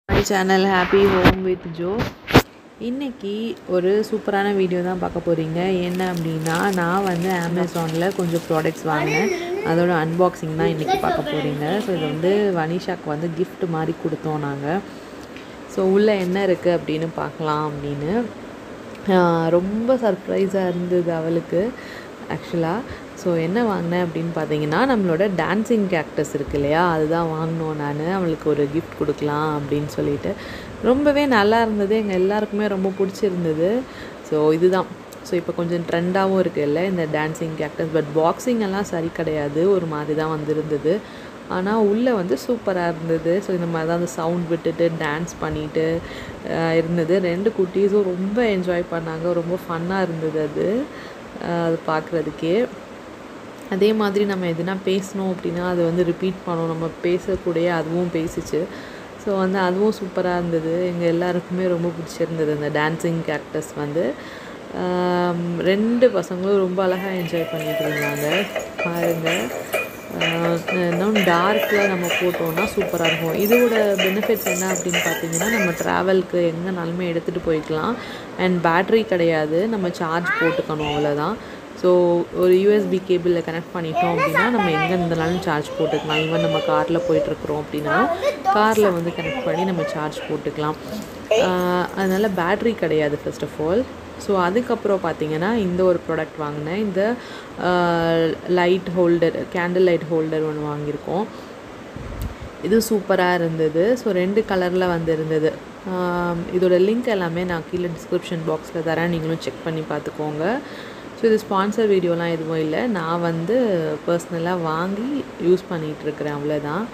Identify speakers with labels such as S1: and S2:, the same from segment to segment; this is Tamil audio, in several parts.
S1: my channel happy home with Jo இன்னைக்கு ஒரு சூப்பரான வீடியோ தான் பார்க்க போகிறீங்க என்ன அப்படின்னா நான் வந்து அமேசானில் கொஞ்சம் ப்ராடக்ட்ஸ் வாங்கினேன் அதோட அன்பாக்சிங் தான் இன்றைக்கி பார்க்க போகிறீங்க ஸோ இது வந்து வனிஷாக்கு வந்து gift மாதிரி கொடுத்தோம் நாங்கள் ஸோ உள்ளே என்ன இருக்குது அப்படின்னு பார்க்கலாம் அப்படின்னு ஆஹ் ரொம்ப சர்ப்ரைஸாக இருந்தது அவளுக்கு ஆக்சுவலாக ஸோ என்ன வாங்கினேன் அப்படின்னு பார்த்தீங்கன்னா நம்மளோட டான்சிங் கேக்டஸ் இருக்கு இல்லையா அதுதான் வாங்கினோம் நான் அவளுக்கு ஒரு கிஃப்ட் கொடுக்கலாம் அப்படின்னு சொல்லிட்டு ரொம்பவே நல்லா இருந்தது எங்கள் எல்லாருக்குமே ரொம்ப பிடிச்சிருந்தது ஸோ இதுதான் ஸோ இப்போ கொஞ்சம் ட்ரெண்டாகவும் இருக்குல்ல இந்த டான்சிங் கேக்டஸ் பட் பாக்ஸிங் எல்லாம் சரி கிடையாது ஒரு மாதிரி தான் வந்திருந்தது ஆனால் உள்ளே வந்து சூப்பராக இருந்தது ஸோ இந்த மாதிரி தான் அந்த சவுண்ட் விட்டுட்டு டான்ஸ் பண்ணிட்டு அஹ் இருந்தது ரெண்டு குட்டீஸும் ரொம்ப என்ஜாய் பண்ணாங்க ரொம்ப ஃபன்னாக இருந்தது அது அஹ் அது பார்க்குறதுக்கே அதே மாதிரி நம்ம எதுனா பேசணும் அப்படின்னா அது வந்து ரிப்பீட் பண்ணோம் நம்ம பேசக்கூடிய அதுவும் பேசிச்சு ஸோ வந்து அதுவும் சூப்பராக இருந்தது எங்கள் எல்லாருக்குமே ரொம்ப பிடிச்சிருந்தது அந்த டான்ஸிங் கேரக்டர்ஸ் வந்து ஆம், ரெண்டு பசங்களும் ரொம்ப அழகாக என்ஜாய் பண்ணிட்டு இருந்தாங்க பாருங்கள் இன்னும் டார்க்கில் நம்ம போட்டோம்னா சூப்பராக இருக்கும் இதோட பெனிஃபிட்ஸ் என்ன அப்படின்னு பார்த்தீங்கன்னா நம்ம ட்ராவல்க்கு எங்கேனாலுமே எடுத்துகிட்டு போய்க்கலாம் அண்ட் பேட்ரி கிடையாது நம்ம சார்ஜ் போட்டுக்கணும் அவ்வளோதான் ஸோ ஒரு யூஎஸ்பி கேபிளில் கனெக்ட் பண்ணிட்டோம் அப்படின்னா நம்ம எங்கே இருந்தாலும் சார்ஜ் போட்டுக்கலாம் ஈவன் நம்ம காரில் போயிட்டுருக்குறோம் அப்படின்னா காரில் வந்து கனெக்ட் பண்ணி நம்ம சார்ஜ் போட்டுக்கலாம் ஆஹ் அதனால பேட்ரி கிடையாது ஃபர்ஸ்ட் ஆஃப் ஆல் ஸோ அதுக்கப்புறம் பார்த்தீங்கன்னா இந்த ஒரு ப்ராடக்ட் வாங்கினேன் இந்த light holder candle light holder ஒன்று வாங்கியிருக்கோம் இது சூப்பராக இருந்தது ஸோ ரெண்டு கலரில் வந்து இருந்தது ஆம், இதோட லிங்க் எல்லாமே நான் கீழே டிஸ்கிரிப்ஷன் பாக்ஸில் தரேன் நீங்களும் செக் பண்ணி பார்த்துக்கோங்க ஸோ இது ஸ்பான்சர் வீடியோலாம் எதுவும் இல்லை நான் வந்து பர்சனலாக வாங்கி யூஸ் பண்ணிகிட்டு இருக்கிறேன் அவ்வளோதான்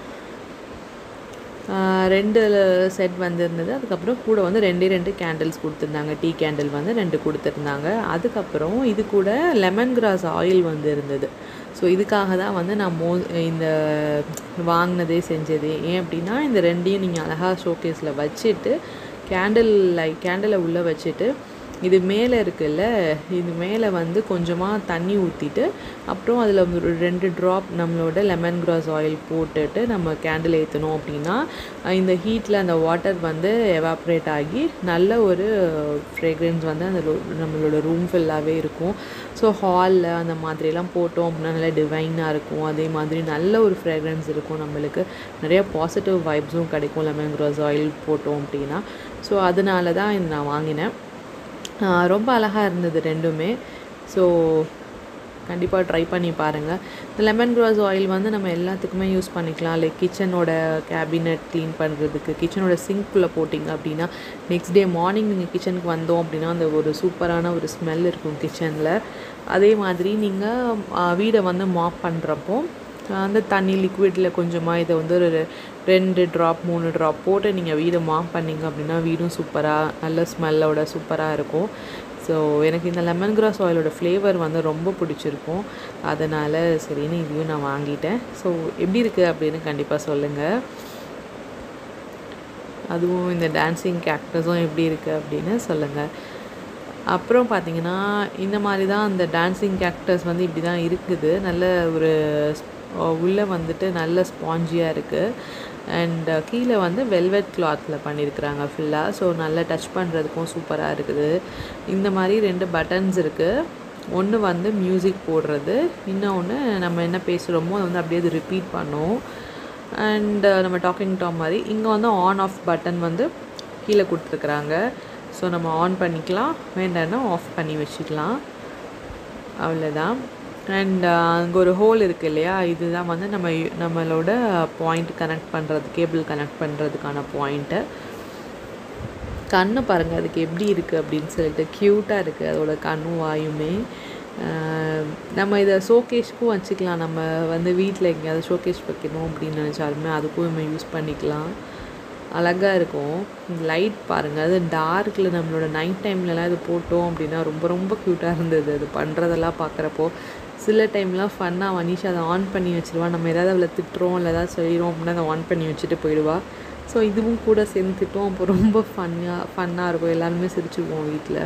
S1: ஆஹ் ரெண்டு செட் வந்திருந்தது அதுக்கப்புறம் கூட வந்து ரெண்டே ரெண்டு கேண்டில்ஸ் கொடுத்துருந்தாங்க டீ கேண்டில் வந்து ரெண்டு கொடுத்துருந்தாங்க அதுக்கப்புறம் இது கூட லெமன் கிராஸ் ஆயில் வந்து இருந்தது ஸோ இதுக்காக தான் வந்து நான் மோ இந்த வாங்கினதே செஞ்சதே ஏன் அப்படின்னா இந்த ரெண்டையும் நீங்கள் அழகாக ஷோகேஸில் வச்சுட்டு கேண்டில் லைட் கேண்டிலை உள்ளே வச்சுட்டு இது மேலே இருக்குல்ல இது மேலே வந்து கொஞ்சமாக தண்ணி ஊற்றிட்டு அப்புறம் அதில் ஒரு ரெண்டு ட்ராப் நம்மளோட லெமன் கிராஸ் ஆயில் போட்டுட்டு நம்ம கேண்டில் ஏற்றணும் அப்படின்னா அஹ் இந்த ஹீட்டில் அந்த வாட்டர் வந்து எவாப்ரேட் ஆகி நல்ல ஒரு ஃப்ரேக்ரன்ஸ் வந்து அந்த ரூ- நம்மளோட ரூம் ஃபுல்லாகவே இருக்கும் ஸோ ஹாலில் அந்த மாதிரிலாம் போட்டோம் அப்படின்னா நல்லா டிவைனாக இருக்கும் அதே மாதிரி நல்ல ஒரு ஃப்ரேக்ரன்ஸ் இருக்கும் நம்மளுக்கு நிறைய பாசிட்டிவ் வைப்ஸும் கிடைக்கும் லெமன் கிராஸ் ஆயில் போட்டோம் அப்படின்னா ஸோ அதனால தான் இது நான் வாங்கினேன் ஆஹ் ரொம்ப அழகாக இருந்தது ரெண்டுமே ஸோ கண்டிப்பாக ட்ரை பண்ணி பாருங்கள் இந்த லெமன் கிராஸ் ஆயில் வந்து நம்ம எல்லாத்துக்குமே யூஸ் பண்ணிக்கலாம் லைக் கிச்சனோட கேபினட் க்ளீன் பண்ணுறதுக்கு கிச்சனோட சிங்க்குள்ளே போட்டிங்க அப்படின்னா நெக்ஸ்ட் டே மார்னிங் நீங்கள் கிச்சனுக்கு வந்தோம் அப்படின்னா அந்த ஒரு சூப்பரான ஒரு ஸ்மெல் இருக்கும் கிச்சனில் அதே மாதிரி நீங்கள் வீடை வந்து மாப் பண்ணுறப்போ அந்த தண்ணி லிக்விடில் கொஞ்சமாக இதை வந்து ஒரு ரெண்டு ட்ராப் மூணு ட்ராப் போட்டு நீங்கள் வீடை மாப் பண்ணீங்க அப்படின்னா வீடும் சூப்பராக நல்ல ஸ்மெல்லோட சூப்பராக இருக்கும் ஸோ எனக்கு இந்த லெமன் கிராஸ் ஆயிலோட ஃப்ளேவர் வந்து ரொம்ப பிடிச்சிருக்கும் அதனால் சரின்னு இதையும் நான் வாங்கிட்டேன் ஸோ எப்படி இருக்குது அப்படின்னு கண்டிப்பாக சொல்லுங்கள் அதுவும் இந்த டான்ஸிங் கேரக்டர்ஸும் எப்படி இருக்குது அப்படின்னு சொல்லுங்கள் அப்புறம் பார்த்தீங்கன்னா இந்த மாதிரி தான் அந்த டான்ஸிங் கேரக்டர்ஸ் வந்து இப்படி தான் இருக்குது நல்ல ஒரு உள்ளே வந்துட்டு நல்ல ஸ்பாஞ்சியாக இருக்குது அண்ட் கீழே வந்து வெல்வெட் கிளாத்தில் பண்ணியிருக்கிறாங்க ஃபுல்லாக ஸோ நல்லா டச் பண்ணுறதுக்கும் சூப்பராக இருக்குது இந்த மாதிரி ரெண்டு பட்டன்ஸ் இருக்குது ஒன்று வந்து மியூசிக் போடுறது இன்னொன்று நம்ம என்ன பேசுகிறோமோ அதை வந்து அப்படியே அது ரிப்பீட் பண்ணும் அண்ட் நம்ம டாக்கிங் டாம் மாதிரி இங்கே வந்து ஆன் ஆஃப் பட்டன் வந்து கீழே கொடுத்துருக்குறாங்க ஸோ நம்ம ஆன் பண்ணிக்கலாம் வேண்டாம்னா ஆஃப் பண்ணி வச்சுக்கலாம் அவ்வளோதான் அண்ட் அங்கே ஒரு ஹோல் இருக்குது இல்லையா இதுதான் வந்து நம்ம யு- நம்மளோட பாயிண்ட் கனெக்ட் பண்ணுறது கேபிள் கனெக்ட் பண்ணுறதுக்கான பாயிண்ட்டு கண்ணு பாருங்கள் அதுக்கு எப்படி இருக்குது அப்படின்னு சொல்லிட்டு க்யூட்டாக இருக்குது அதோட கண்ணும் வாயுமே ஆஹ் நம்ம இதை ஷோகேஷ்க்கும் வச்சுக்கலாம் நம்ம வந்து வீட்டில் எங்கேயாவது ஷோகேஷ் வைக்கணும் அப்படின்னு நினச்சாலுமே அதுக்கும் நம்ம யூஸ் பண்ணிக்கலாம் அழகாக இருக்கும் லைட் பாருங்கள் அது டார்க்கில் நம்மளோட நைட் டைம்லலாம் இது போட்டோம் அப்படின்னா ரொம்ப ரொம்ப க்யூட்டாக இருந்தது அது பண்ணுறதெல்லாம் பார்க்குறப்போ சில டைம்லாம் ஃபன்னாக வனிஷா அதை ஆன் பண்ணி வச்சிருவா நம்ம ஏதாவது அவளை திட்டுறோம் இல்லை ஏதாவது சொல்லிடுவோம் அப்படின்னா அதை ஆன் பண்ணி வச்சுட்டு போயிடுவா ஸோ இதுவும் கூட சேர்ந்து திட்டுவோம் அப்போ ரொம்ப ஃபன்னாக ஃபன்னாக இருக்கும் எல்லாருமே சிரிச்சுக்குவோம் வீட்டில்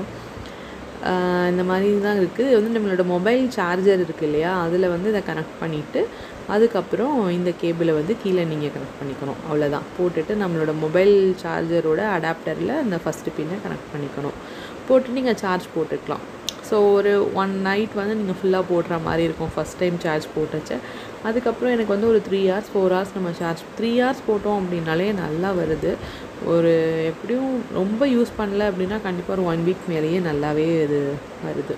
S1: இந்த மாதிரி தான் இருக்குது இது வந்து நம்மளோட மொபைல் சார்ஜர் இருக்குது இல்லையா அதில் வந்து இதை கனெக்ட் பண்ணிவிட்டு அதுக்கப்புறம் இந்த கேபிளை வந்து கீழே நீங்கள் கனெக்ட் பண்ணிக்கணும் அவ்வளோதான் போட்டுட்டு நம்மளோட மொபைல் சார்ஜரோட அடாப்டரில் அந்த ஃபஸ்ட்டு பின்னை கனெக்ட் பண்ணிக்கணும் போட்டு நீங்கள் சார்ஜ் போட்டுக்கலாம் ஸோ ஒரு ஒன் நைட் வந்து நீங்கள் ஃபுல்லாக போடுற மாதிரி இருக்கும் ஃபஸ்ட் டைம் சார்ஜ் போட்டுச்சு அதுக்கப்புறம் எனக்கு வந்து ஒரு த்ரீ ஹவர்ஸ் ஃபோர் ஹவர்ஸ் நம்ம சார்ஜ் த்ரீ ஹவர்ஸ் போட்டோம் அப்படின்னாலே நல்லா வருது ஒரு எப்படியும் ரொம்ப யூஸ் பண்ணல அப்படின்னா கண்டிப்பாக ஒரு ஒன் வீக் மேலேயே நல்லாவே இது வருது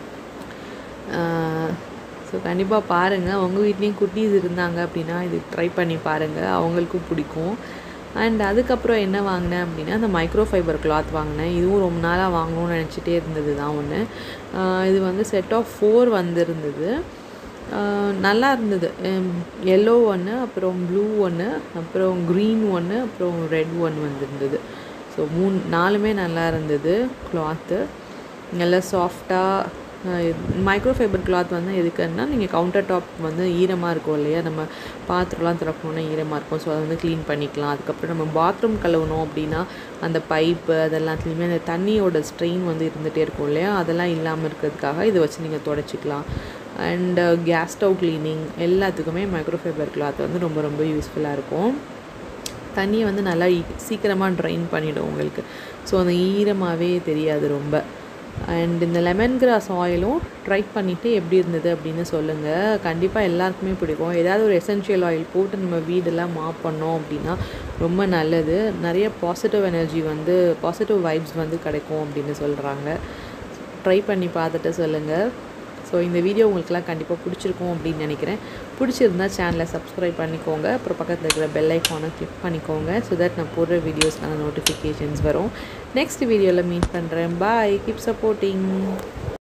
S1: ஸோ கண்டிப்பாக பாருங்கள் உங்கள் வீட்லேயும் குட்டீஸ் இருந்தாங்க அப்படின்னா இது ட்ரை பண்ணி பாருங்கள் அவங்களுக்கும் பிடிக்கும் அண்ட் அதுக்கப்புறம் என்ன வாங்கினேன் அப்படின்னா அந்த மைக்ரோ ஃபைபர் கிளாத் வாங்கினேன் இதுவும் ரொம்ப நாளாக வாங்கணும்னு நினச்சிட்டே இருந்தது தான் ஒன்று இது வந்து செட் ஆஃப் ஃபோர் வந்திருந்தது நல்லா இருந்தது எல்லோ ஒன்று அப்புறம் ப்ளூ ஒன்று அப்புறம் க்ரீன் ஒன்று அப்புறம் ரெட் ஒன் வந்திருந்தது ஸோ மூணு நாலுமே நல்லா இருந்தது கிளாத்து நல்லா சாஃப்டாக மைக்ரோ ஃபைபர் கிளாத் வந்து எதுக்குன்னா நீங்கள் கவுண்டர் டாப் வந்து ஈரமாக இருக்கும் இல்லையா நம்ம பாத்திரம்லாம் திறக்கணுன்னா ஈரமாக இருக்கும் ஸோ அதை வந்து க்ளீன் பண்ணிக்கலாம் அதுக்கப்புறம் நம்ம பாத்ரூம் கழுவணும் அப்படின்னா அந்த பைப்பு அதெல்லாத்துலேயுமே அந்த தண்ணியோட ஸ்ட்ரெயின் வந்து இருந்துகிட்டே இருக்கும் இல்லையா அதெல்லாம் இல்லாமல் இருக்கிறதுக்காக இதை வச்சு நீங்கள் தொடச்சிக்கலாம் அண்டு கேஸ் ஸ்டவ் க்ளீனிங் எல்லாத்துக்குமே மைக்ரோ ஃபைபர் கிளாத் வந்து ரொம்ப ரொம்ப யூஸ்ஃபுல்லாக இருக்கும் தண்ணியை வந்து நல்லா சீக்கிரமாக ட்ரைன் பண்ணிவிடும் உங்களுக்கு ஸோ அந்த ஈரமாகவே தெரியாது ரொம்ப அண்ட் இந்த லெமன் கிராஸ் ஆயிலும் ட்ரை பண்ணிவிட்டு எப்படி இருந்தது அப்படின்னு சொல்லுங்கள் கண்டிப்பாக எல்லாருக்குமே பிடிக்கும் ஏதாவது ஒரு எசென்ஷியல் ஆயில் போட்டு நம்ம வீடெல்லாம் மாப் பண்ணோம் அப்படின்னா ரொம்ப நல்லது நிறைய பாசிட்டிவ் எனர்ஜி வந்து பாசிட்டிவ் வைப்ஸ் வந்து கிடைக்கும் அப்படின்னு சொல்கிறாங்க ட்ரை பண்ணி பார்த்துட்டு சொல்லுங்கள் ஸோ இந்த வீடியோ உங்களுக்குலாம் கண்டிப்பாக பிடிச்சிருக்கும் அப்படின்னு நினைக்கிறேன் பிடிச்சிருந்தா சேனலை சப்ஸ்கிரைப் பண்ணிக்கோங்க அப்புறம் பக்கத்தில் இருக்கிற பெல் ஐக்கானை கிளிக் பண்ணிக்கோங்க ஸோ தட் நான் போடுற வீடியோஸ்க்கான நோட்டிஃபிகேஷன்ஸ் வரும் நெக்ஸ்ட் வீடியோவில் மீட் பண்ணுறேன் பாய் கீப் சப்போர்ட்டிங்